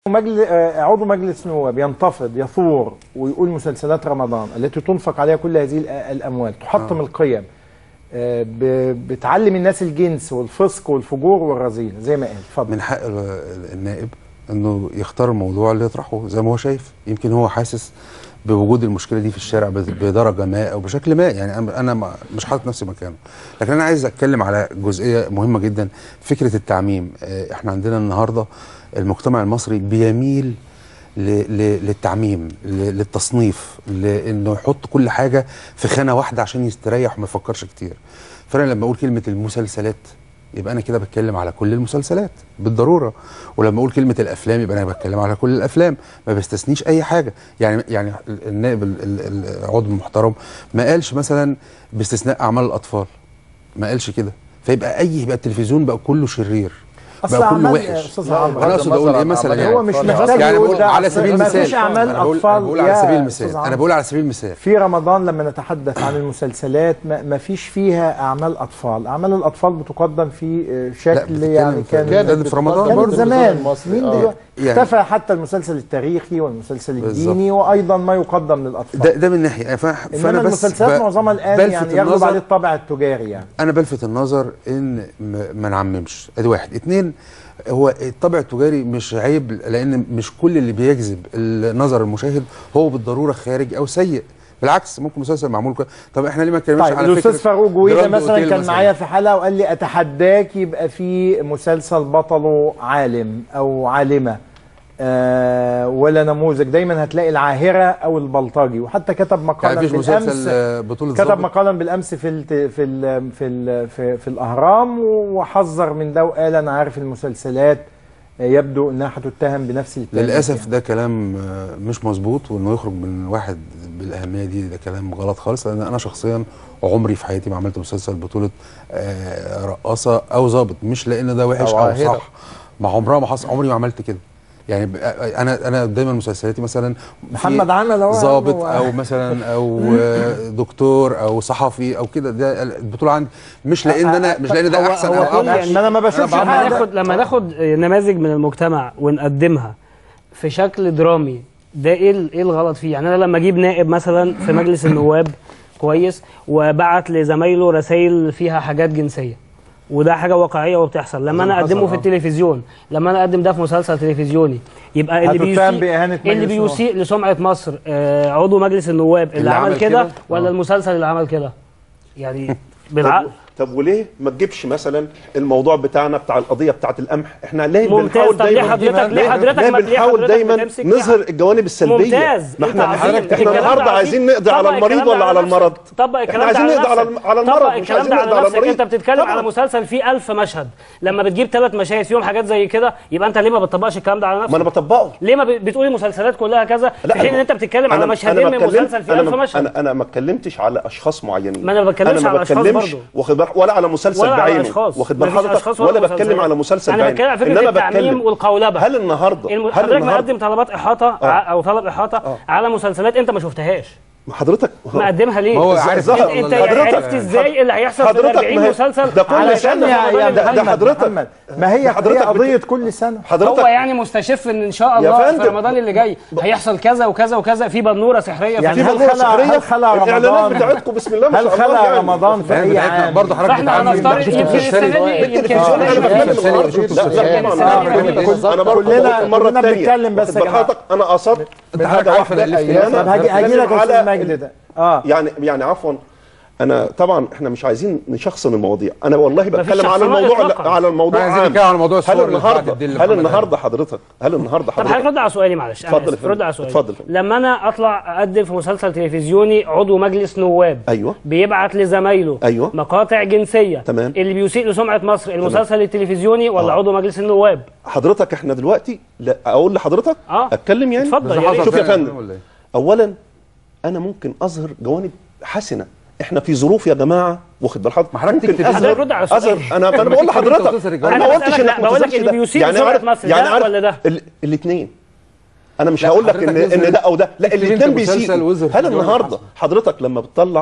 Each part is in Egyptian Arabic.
مجل... آه، عضو مجلس النواب ينتفض يثور ويقول مسلسلات رمضان التي تنفق عليها كل هذه الأ- الاموال تحطم آه. القيم آه، ب... بتعلم الناس الجنس والفسق والفجور والرذيله زي ما قال اتفضل من حق ال- النائب انه يختار الموضوع اللي يطرحه زي ما هو شايف يمكن هو حاسس بوجود المشكله دي في الشارع بد- بدرجه ما او بشكل ما يعني أنا- انا ما- مش حاطط نفسي مكانه لكن انا عايز اتكلم على جزئيه مهمه جدا فكره التعميم آه، احنا عندنا النهارده المجتمع المصري بيميل ل- ل- للتعميم ل- للتصنيف لانه يحط كل حاجه في خانه واحده عشان يستريح وما يفكرش كتير فانا لما اقول كلمه المسلسلات يبقى انا كده بتكلم على كل المسلسلات بالضروره ولما اقول كلمه الافلام يبقى انا بتكلم على كل الافلام ما بستثنيش اي حاجه يعني يعني النائب ال- ال- العضو المحترم ما قالش مثلا باستثناء اعمال الاطفال ما قالش كده فيبقى اي يبقى التلفزيون بقى كله شرير أصل بقى كله أعمال- وحش أستاذ عمرو، انا اقصد اقول ايه مثلا يعني هو مش محتاج يعني يقول بقول ده على أصل سبيل ما المثال فيش أعمال أنا بقول- أطفال أنا بقول على يا سبيل أستاذ المثال عمرو. انا بقول على سبيل المثال في رمضان لما نتحدث عن المسلسلات ما ما فيش فيها اعمال اطفال اعمال الاطفال بتقدم في آه، شكل بتتكلم يعني في- كان كانت في رمضان كان برضه زمان المصري. مين آه. دلوقتي يعني- اختفى حتى المسلسل التاريخي والمسلسل بالظبط. الديني وايضا ما يقدم للاطفال ده ده من ناحيه ف- فانا انما بس المسلسلات ب- معظمها الان بلفت يعني يغلب النظر- عليه الطابع التجاري يعني انا بلفت النظر ان م- ما نعممش ادي واحد اتنين هو الطابع التجاري مش عيب لان مش كل اللي بيجذب النظر المشاهد هو بالضروره خارج او سيء بالعكس ممكن مسلسل معمول كده طب احنا ليه ما اتكلمناش طيب على الاستاذ فكرة فاروق جويده جراند مثلا أوتيل كان معايا في حلقه وقال لي اتحداك يبقى في مسلسل بطله عالم او عالمه آه ولا نموذج دايما هتلاقي العاهره او البلطجي وحتى كتب مقالا يعني مفيش بالامس مسلسل آه، بطوله كتب ضابط؟ مقالا بالامس في ال في ال في ال في, في الاهرام وحذر من ده وقال انا عارف المسلسلات آه، يبدو انها هتتهم بنفس التهمات للاسف يعني. ده كلام آه، مش مظبوط وانه يخرج من واحد بالاهميه دي ده كلام غلط خالص لان انا شخصيا عمري في حياتي ما عملت مسلسل بطوله آه، رقاصه او ظابط مش لان ده وحش أو او, عاهرة. صح ما عمرها ما حصل عمري ما عملت كده يعني ب- انا انا دايما مسلسلاتي مثلا في محمد عمل أهو ظابط هو- او مثلا او آه، دكتور او صحفي او كده ده البطوله عندي مش لان انا مش لان هو- ده احسن هو او كل- اوحش ما انا ما بشوفش لما حاجه ناخد لما ناخد نماذج من المجتمع ونقدمها في شكل درامي ده ايه ال- ايه الغلط فيه يعني انا لما اجيب نائب مثلا في مجلس النواب كويس وبعت لزمايله رسائل فيها حاجات جنسيه وده حاجه واقعيه وبتحصل لما انا حصل، اقدمه في آه. التلفزيون لما انا اقدم ده في مسلسل تلفزيوني يبقى اللي هتتهم بيسيء بإهانة اللي مجلس بيسيء لسمعه مصر آه، عضو مجلس النواب اللي, اللي عمل عمل كده كده؟ ولا آه. المسلسل اللي عمل كده يعني بالعقل طب وليه ما تجيبش مثلا الموضوع بتاعنا بتاع القضيه بتاعت القمح احنا ليه ممتاز. بنحاول طب ليه دايما حضرتك- ليه حضرتك ليه ما- ليه بنحاول حضرتك دايما بتمسك نظهر الجوانب السلبيه ممتاز ما انت احنا عظيم. احنا الكلام ده النهارده عظيم. عايزين نقضي على طبق المريض الكلام ده ولا على نفسك. المرض طبق احنا الكلام ده عايزين على نقضي على نفسك. على طبق المرض مش الكلام عايزين ده نقضي على على نفسك المريض انت بتتكلم طبعا. على مسلسل فيه ألف مشهد لما بتجيب ثلاث مشاهد فيهم حاجات زي كده يبقى انت ليه ما بتطبقش الكلام ده على نفسك ما انا بطبقه ليه ما ب- بتقول المسلسلات كلها كذا في حين ان انت بتتكلم على أنا- مشهدين أنا من بتكلم- مسلسل فيه أنا 1000 ما- مشهد انا انا ما اتكلمتش على اشخاص معينين ما أنا ما بتكلمش أنا ما على أشخاص بتكلمش برضو. واخد بالك ولا على مسلسل ولا على بعينه أشخاص. واخد بال مفيش حضرتك أشخاص ولا ولا بتكلم مسلسلات. على مسلسل أنا بعينه بتكلم على فكرة انما التعميم بتكلم والقولبة. هل النهارده الم- هل حضرتك النهارده مقدم طلبات احاطه آه. ع- او طلب احاطه على مسلسلات انت ما شفتهاش حضرتك مقدمها ليه؟ ما هو ز- عارف ظهر. انت حضرتك- عرفت ازاي اللي هيحصل في حضرتك 40 ما هي- مسلسل ده كل علشان سنة في يا رمضان يا اللي ده- فات؟ ده محمد حضرتك- محمد ما هي حضرتك هي بت- قضيه كل سنه حضرتك هو يعني مستشف ان ان شاء الله فندم. في رمضان اللي جاي هيحصل كذا وكذا وكذا في بنوره سحريه يعني في هل بنوره خلع- سحرية؟ هل خلع الاعلانات رمضان؟ بتاعتكم بسم الله ما هل شاء الله خلع يعني. رمضان في اي عام برضه حضرتك فاحنا بتعمل- هنفترض شفت يمكن السنة السنه دي؟ دي يمكن التلفزيون السنه انا دي بتكلم السنة دي النهارده شفت لا السنة لا دي. طبعا السنة انا دي. بقول- انا برضه كلنا- بقول المره كلنا الثانيه بنتكلم بس يا جماعة. حضرتك انا قصدت انت حاجه حضرتك عارف واحده أنا ألفت أيام. طب هاجي هاجي لك يا بتكلم استاذ على مجدي ده اه يعني يعني عفوا انا طبعا احنا مش عايزين نشخصن المواضيع انا والله بتكلم على شخصنة الموضوع إطلاقاً. على الموضوع عايزين عام نتكلم على موضوع هل الصور اللي بعد النهارده الدين اللي هل محمد النهارده حضرتك هل النهارده طب حضرتك حضرتك رد على سؤالي معلش انا اتفضل يا اسف فندم. رد على سؤالي اتفضل يا فندم. لما انا اطلع اقدم في مسلسل تلفزيوني عضو مجلس نواب ايوه بيبعت لزمايله أيوة. مقاطع جنسيه تمام. اللي بيسيء لسمعه مصر المسلسل التلفزيوني ولا آه. عضو مجلس النواب حضرتك احنا دلوقتي لا اقول لحضرتك اه اتكلم يعني اتفضل بس يا حصل ريت. شوف يا فعلا فندم. ولا إيه؟ اولا انا ممكن اظهر جوانب حسنه احنا في ظروف يا جماعه واخد بال حضرتك ما حضرتك ممكن تكتب أظهر- حضرتك رد على سؤالي. أظهر- انا انا لما بقول تكتب أنت لحضرتك وتظهر الجوانب. انا أنا ما قلتش بسألك، انك لا، ما بقول لك تظهرش اللي ده. بيسيء سمعة عارف مصر يعني ده عارف ولا ده؟ الاثنين انا مش لا، هقول لك حضرتك ان اظهر- ان ده او ده لا اكتب انت الاثنين مسلسل بيسيئوا واظهر هل فيه جوانب النهارده حسنة. حضرتك لما بتطلع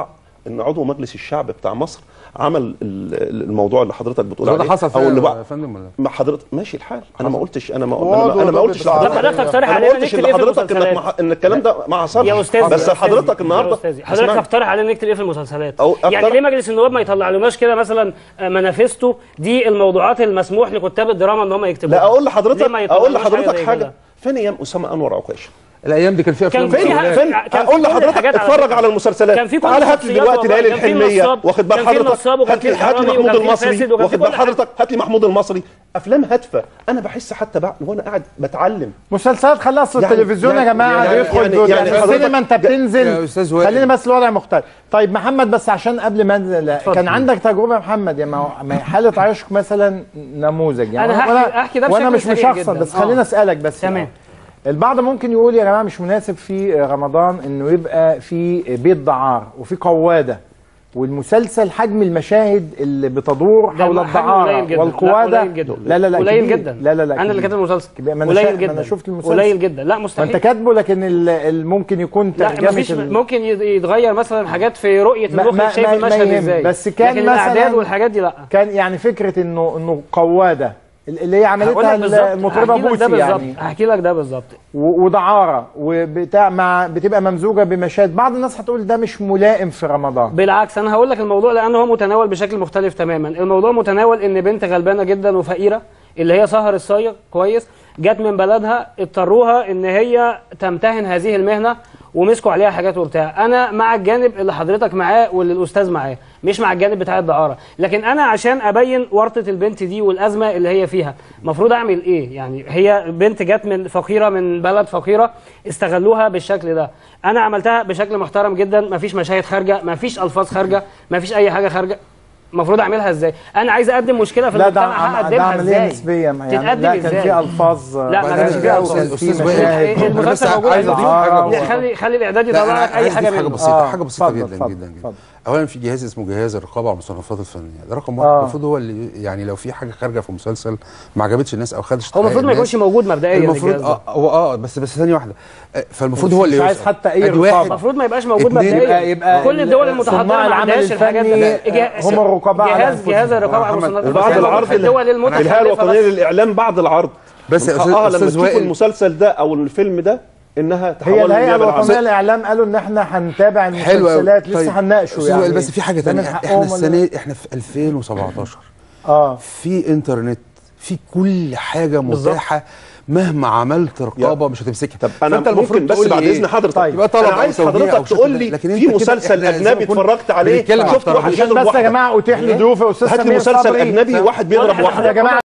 ان عضو مجلس الشعب بتاع مصر عمل ال- ال- الموضوع اللي حضرتك بتقول ده عليه حصل او اللي فعلا بقى يا فندم ولا ما حضرتك ماشي الحال انا ما قلتش انا ما هو انا ما, أنا ما عضو قلتش ضابط طب لحضرتك حضرتك تقترح انا ما علينا قلتش نكتب ايه في لحضرتك انك المسلسلات ما ان الكلام ده ما حصلش يا استاذ بس يا حضرتك أستاذي، النهارده يا أستاذي، حضرتك اسمعني. تقترح علينا نكتب ايه في المسلسلات أو يعني أقترح- ليه مجلس النواب ما يطلعلناش كده مثلا آه، منافسته دي الموضوعات المسموح لكتاب الدراما ان هم يكتبوها لا اقول لحضرتك ليه ما اقول يطلعلوش لحضرتك زي حاجه كده؟ فين ايام اسامه انور عكاشه الايام دي كان فيها كان افلام في فين مسلسلات. فين كان في اقول كل لحضرتك الحاجات على اتفرج فكرة. على المسلسلات كان في كل تعال هات لي الشخصيات دلوقتي والله، ليالي كان في الحلميه نصاب، واخد بال كان في حضرتك نصاب وكان هات لي في هات لي حرامي محمود وكان في المصري فاسد وكان في واخد بال كل حاجة. حضرتك هات لي محمود المصري افلام هادفه انا بحس حتى بعد وانا قاعد بتعلم مسلسلات خليها اصل يعني- التلفزيون يا يعني- جماعه يعني- بيدخل يعني- دول يعني يعني حضرتك- السينما انت يا بتنزل أستاذ وائل. خلينا بس الوضع مختلف طيب محمد بس عشان قبل ما انزل كان عندك تجربه يا محمد يا ما هو- ما هي حاله عشق مثلا نموذج يعني أنا هحكي- وانا أحكي ده وانا بشكل مش سريع مشخصن جداً. بس آه. خلينا اسالك بس تمام. البعض ممكن يقول يا جماعه مش مناسب في رمضان انه يبقى في بيت دعار وفي قواده والمسلسل حجم المشاهد اللي بتدور ده حول حجمه الدعاره قليل جدا. والقواده لا، قليل جدا لا لا لا قليل كبير. جدا لا لا لا انا اللي كبير. كاتب المسلسل كبير. ما أنا شا- قليل ما جدا أنا شفت المسلسل. قليل جدا لا ما مستحيل انت كاتبه لكن ال- ال- ممكن يكون لا ترجمه مفيش ال- ممكن يت- يتغير مثلا حاجات في رؤيه ما- المخرج ما- شايف ما- ما المشهد يهم. ازاي بس كان لكن الاعداد مثلاً- والحاجات دي لا كان يعني فكره انه انه قواده اللي هي هقول عملتها لك بالظبط المطربه هحكي لك ده بوسي بالظبط يعني هحكي لك ده بالظبط و- ودعاره وبتاع مع بتبقى ممزوجه بمشاهد بعض الناس هتقول ده مش ملائم في رمضان بالعكس انا هقول لك الموضوع لان هو متناول بشكل مختلف تماما الموضوع متناول ان بنت غلبانه جدا وفقيره اللي هي سهر الصايغ كويس جت من بلدها اضطروها ان هي تمتهن هذه المهنه ومسكوا عليها حاجات وبتاع انا مع الجانب اللي حضرتك معاه واللي الاستاذ معاه مش مع الجانب بتاع الدعاره لكن انا عشان ابين ورطه البنت دي والازمه اللي هي فيها المفروض اعمل ايه يعني هي بنت جت من فقيره من بلد فقيره استغلوها بالشكل ده انا عملتها بشكل محترم جدا مفيش مشاهد خارجه مفيش الفاظ خارجه مفيش اي حاجه خارجه المفروض اعملها ازاي انا عايز اقدم مشكله في لا ده المجتمع عم- ده هقدمها عمليه ازاي نسبيه يعني تتقدم لا كان ازاي في الفاظ لا، ما كان كانش في فيها ألفاظ، ألفاظ. في أستاذ وائل. مشاهد أنا المسلسل بس موجود عايز عندي. أضيف حاجة آه، بسيطة. خلي خلي الاعداد لا، يطلع أنا لك اي عايز حاجه أضيف حاجه منه بسيطه آه، حاجه بسيطه اتفضل، جدا اتفضل، جدا جدا اتفضل. اولا في جهاز اسمه جهاز الرقابه على المصنفات الفنيه ده رقم آه. واحد المفروض هو اللي يعني لو في حاجه خارجه في مسلسل ما عجبتش الناس او خدش هو المفروض ما الناس، يكونش موجود مبدئيا المفروض الجهاز ده. اه هو اه بس بس ثانيه واحده آه، فالمفروض مش- هو اللي مش عايز يوصل. حتى أي أدي واحد. رقابة. المفروض ما يبقاش موجود اتنين مبدئيا يبقى- يبقى كل الدول المتحضره صناع ما العمل عندهاش الحاجات الفني دي جه- هم الرقباء على جهاز أنفسهم. جهاز الرقابه على محمد، المصنفات بعض الفنية العرض في الدول الهيئه المتخلفه الوطنيه بس. للاعلام بعد العرض بس يا من أستاذ- حقها لما أستاذ تشوف وائل. المسلسل ده او الفيلم ده انها هي تحول الهيئه للنيابة الوطنيه العامة. للاعلام قالوا ان احنا هنتابع حلو أوي. المسلسلات لسه طيب. هنناقشه أستاذ يعني وائل، بس في حاجه ده من ثانيه حقهم احنا ولا- السنه احنا في 2017 اه في انترنت في كل حاجه بالظبط. متاحه مهما عملت رقابه مش هتمسكها طب انا فأنت المفروض ممكن بس تقول لي بعد إيه؟ اذن حضرتك طيب. يبقى طلب انا أو عايز توجيه أو حضرتك شكل تقول ده. لي لكن أنت في كده مسلسل إحنا زي ما اجنبي كنا اتفرجت عليه بنتكلم عن شفت واحد الترابيزة. عشان بيضرب بس يا واحد جماعه اتيح لي ضيوف يا استاذ هات لي سمير مسلسل صبري اجنبي واحد بيضرب واضح إن واحد يا جماعه